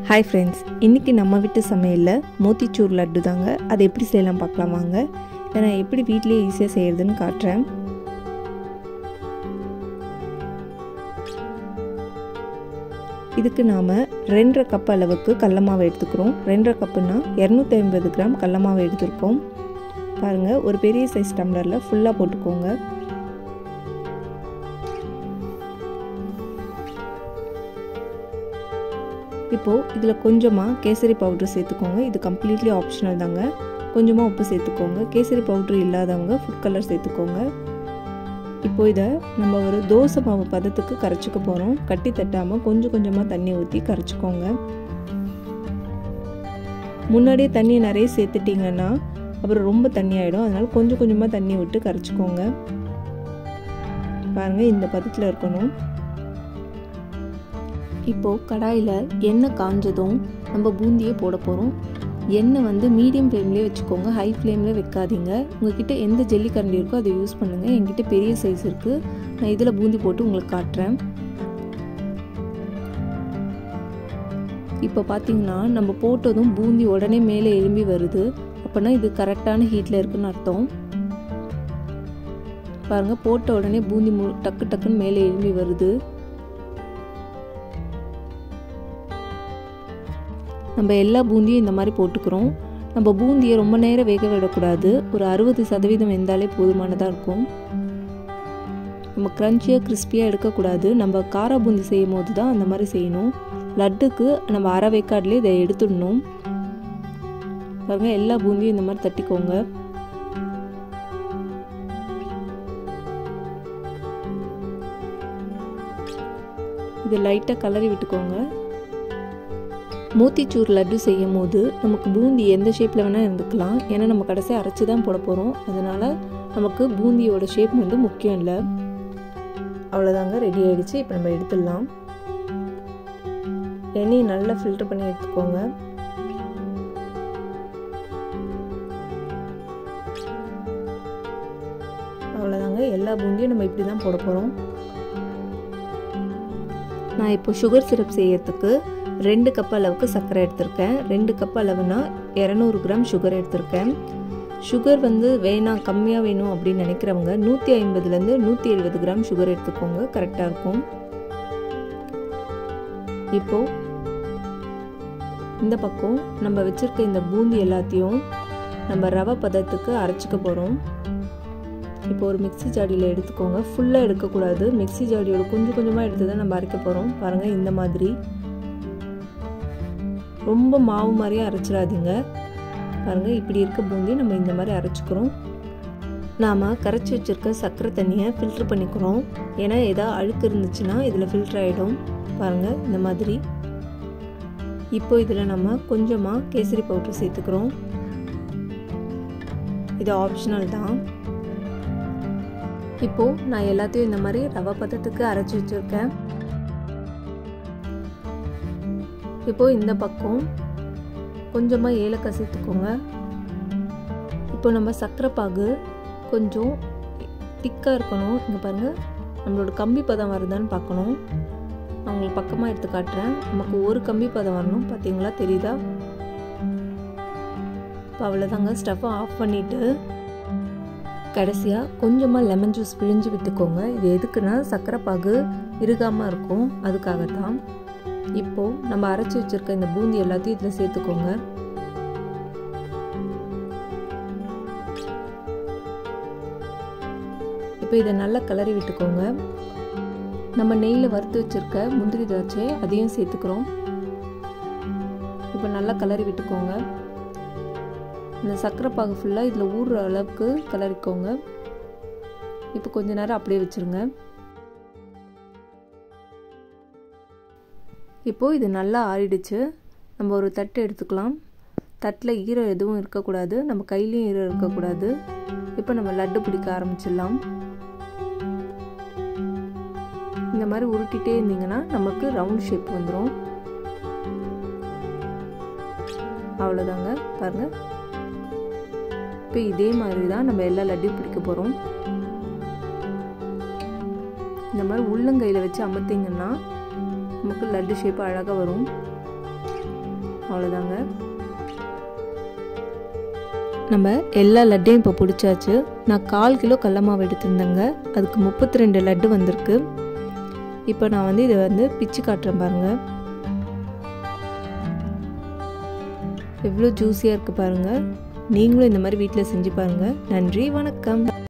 hi friends இன்றைக்கி நம்ம வீட்டு சமையலில் மோத்திச்சூர் லட்டு தாங்க அதை எப்படி செய்யலாம் பார்க்கலாம் வாங்க இதை நான் எப்படி வீட்டிலேயே ஈஸியாக செய்கிறதுன்னு காட்டுறேன் இதுக்கு நாம் ரெண்டரை கப் அளவுக்கு கடல மாவு எடுத்துக்கிறோம் ரெண்டரை கப்புனா இரநூத்தி ஐம்பது கிராம் கடல மாவு எடுத்துருக்கோம் பாருங்கள் ஒரு பெரிய சைஸ் டம்ளரில் ஃபுல்லாக போட்டுக்கோங்க இப்போது இதில் கொஞ்சமாக கேசரி பவுட்ரு சேர்த்துக்கோங்க இது கம்ப்ளீட்லி ஆப்ஷனல் தாங்க கொஞ்சமாக உப்பு சேர்த்துக்கோங்க கேசரி பவுட்ரு இல்லாதவங்க ஃபுட் கலர் சேர்த்துக்கோங்க இப்போ இதை நம்ம ஒரு தோசை மாவு பதத்துக்கு கரைச்சிக்க போகிறோம் கட்டி தட்டாமல் கொஞ்சம் கொஞ்சமாக தண்ணி ஊற்றி கரைச்சிக்கோங்க முன்னாடியே தண்ணி நிறைய சேர்த்துட்டிங்கன்னா அப்புறம் ரொம்ப தண்ணி ஆகிடும் அதனால் கொஞ்சம் கொஞ்சமாக தண்ணி விட்டு கரைச்சிக்கோங்க பாருங்கள் இந்த பதத்தில் இருக்கணும் இப்போது கடாயில் எண்ணெய் காஞ்சதும் நம்ம பூந்தியை போட போகிறோம் எண்ணெய் வந்து மீடியம் ஃப்ளேம்லேயே வச்சுக்கோங்க ஹை ஃப்ளேமில் வைக்காதீங்க உங்ககிட்ட எந்த ஜெல்லி கரண்டி இருக்கோ அதை யூஸ் பண்ணுங்கள் என்கிட்ட பெரிய சைஸ் இருக்குது நான் இதில் பூந்தி போட்டு உங்களுக்கு காட்டுறேன் இப்போ பார்த்தீங்கன்னா நம்ம போட்டதும் பூந்தி உடனே மேலே எழும்பி வருது அப்போனா இது கரெக்டான ஹீட்டில் இருக்குன்னு அர்த்தம் பாருங்கள் போட்ட உடனே பூந்தி மு டக்கு டக்குன்னு மேலே எழும்பி வருது நம்ம எல்லா பூந்தியும் இந்த மாதிரி போட்டுக்கிறோம் நம்ம பூந்தியை ரொம்ப நேரம் வேக விடக்கூடாது ஒரு அறுபது சதவீதம் வெந்தாலே போதுமானதாக இருக்கும் நம்ம க்ரன்ச்சியாக கிறிஸ்பியாக எடுக்கக்கூடாது நம்ம கார பூந்தி செய்யும் போது தான் அந்த மாதிரி செய்யணும் லட்டுக்கு நம்ம அரை வேக்காட்லேயே இதை எடுத்துடணும் பாருங்க எல்லா பூந்தியும் இந்த மாதிரி தட்டிக்கோங்க இது லைட்டாக கலரி விட்டுக்கோங்க மோத்திச்சூர் லட்டு செய்யும் போது நமக்கு பூந்தி எந்த ஷேப்பில் வேணால் இருந்துக்கலாம் ஏன்னா நம்ம கடைசியாக அரைச்சி தான் போட போகிறோம் அதனால் நமக்கு பூந்தியோட ஷேப் வந்து முக்கியம் இல்லை அவ்வளோதாங்க ரெடி ஆகிடுச்சு இப்போ நம்ம எடுத்துடலாம் எண்ணெயை நல்லா ஃபில்டர் பண்ணி எடுத்துக்கோங்க அவ்வளோதாங்க எல்லா பூந்தியும் நம்ம இப்படி தான் போட போகிறோம் நான் இப்போ சுகர் சிரப் செய்யறதுக்கு ரெண்டு கப் அளவுக்கு சர்க்கரை எடுத்திருக்கேன் ரெண்டு கப் அளவுனா இரநூறு கிராம் சுகர் எடுத்திருக்கேன் சுகர் வந்து வேணாம் கம்மியாக வேணும் அப்படின்னு நினைக்கிறவங்க நூற்றி ஐம்பதுலேருந்து நூற்றி எழுபது கிராம் சுகர் எடுத்துக்கோங்க கரெக்டாக இருக்கும் இப்போ இந்த பக்கம் நம்ம வச்சுருக்க இந்த பூந்தி எல்லாத்தையும் நம்ம ரவை பதத்துக்கு அரைச்சிக்க போகிறோம் இப்போ ஒரு மிக்சி ஜாடியில் எடுத்துக்கோங்க ஃபுல்லாக எடுக்கக்கூடாது மிக்சி ஜாடியோட கொஞ்சம் கொஞ்சமாக எடுத்து தான் நம்ம அரைக்க போகிறோம் பாருங்கள் இந்த மாதிரி ரொம்ப மாவு மாதிரியே அரைச்சிடாதீங்க பாருங்கள் இப்படி இருக்க பூந்தி நம்ம இந்த மாதிரி அரைச்சிக்கிறோம் நாம் கரைச்சி வச்சுருக்க சர்க்கரை தண்ணியை ஃபில்ட்ரு பண்ணிக்கிறோம் ஏன்னா எதாவது அழுக்கு இருந்துச்சுன்னா இதில் ஃபில்ட்ரு ஆகிடும் பாருங்கள் இந்த மாதிரி இப்போ இதில் நம்ம கொஞ்சமாக கேசரி பவுட்ரு சேர்த்துக்கிறோம் இது ஆப்ஷனல் தான் இப்போது நான் எல்லாத்தையும் இந்த மாதிரி ரவை பதத்துக்கு அரைச்சி வச்சுருக்கேன் இப்போ இந்த பக்கம் கொஞ்சமாக ஏலக்காய் சேர்த்துக்கோங்க இப்போ நம்ம சர்க்கரை பாகு கொஞ்சம் திக்காக இருக்கணும் இங்கே பாருங்கள் நம்மளோட கம்பி பதம் வருதான்னு பார்க்கணும் நான் உங்களுக்கு பக்கமாக எடுத்து காட்டுறேன் நமக்கு ஒரு கம்பி பதம் வரணும் பார்த்தீங்களா தெரியுதா இப்போ அவ்வளோதாங்க ஸ்டவ்வை ஆஃப் பண்ணிவிட்டு கடைசியாக கொஞ்சமாக லெமன் ஜூஸ் பிழிஞ்சு விட்டுக்கோங்க இது எதுக்குன்னா சர்க்கரை பாகு இருகாமல் இருக்கும் அதுக்காக தான் இப்போது நம்ம அரைச்சி வச்சுருக்க இந்த பூந்தி எல்லாத்தையும் இதில் சேர்த்துக்கோங்க இப்போ இதை நல்லா கிளறி விட்டுக்கோங்க நம்ம நெய்யில் வறுத்து வச்சுருக்க முந்திரி திராட்சை அதையும் சேர்த்துக்கிறோம் இப்போ நல்லா கிளறி விட்டுக்கோங்க இந்த சர்க்கரை பாகு ஃபுல்லாக இதில் ஊறுற அளவுக்கு கிளறிக்கோங்க இப்போ கொஞ்ச நேரம் அப்படியே வச்சுருங்க இப்போது இது நல்லா ஆறிடுச்சு நம்ம ஒரு தட்டு எடுத்துக்கலாம் தட்டில் ஈரம் எதுவும் இருக்கக்கூடாது நம்ம கையிலையும் ஈரம் இருக்கக்கூடாது இப்போ நம்ம லட்டு பிடிக்க ஆரம்பிச்சிடலாம் இந்த மாதிரி உருட்டிகிட்டே இருந்தீங்கன்னா நமக்கு ரவுண்ட் ஷேப் வந்துடும் அவ்வளோதாங்க பாருங்கள் இப்போ இதே மாதிரி தான் நம்ம எல்லா லட்டையும் பிடிக்க போகிறோம் இந்த மாதிரி உள்ளங்கையில் வச்சு அமர்த்திங்கன்னா நமக்கு லட்டு ஷேப் அழகாக வரும் அவ்வளோதாங்க நம்ம எல்லா லட்டையும் இப்போ பிடிச்சாச்சு நான் கால் கிலோ கடல மாவு எடுத்திருந்தேங்க அதுக்கு முப்பத்தி ரெண்டு லட்டு வந்திருக்கு இப்போ நான் வந்து இதை வந்து பிச்சு காட்டுறேன் பாருங்கள் எவ்வளோ ஜூஸியாக இருக்குது பாருங்கள் நீங்களும் இந்த மாதிரி வீட்டில் செஞ்சு பாருங்கள் நன்றி வணக்கம்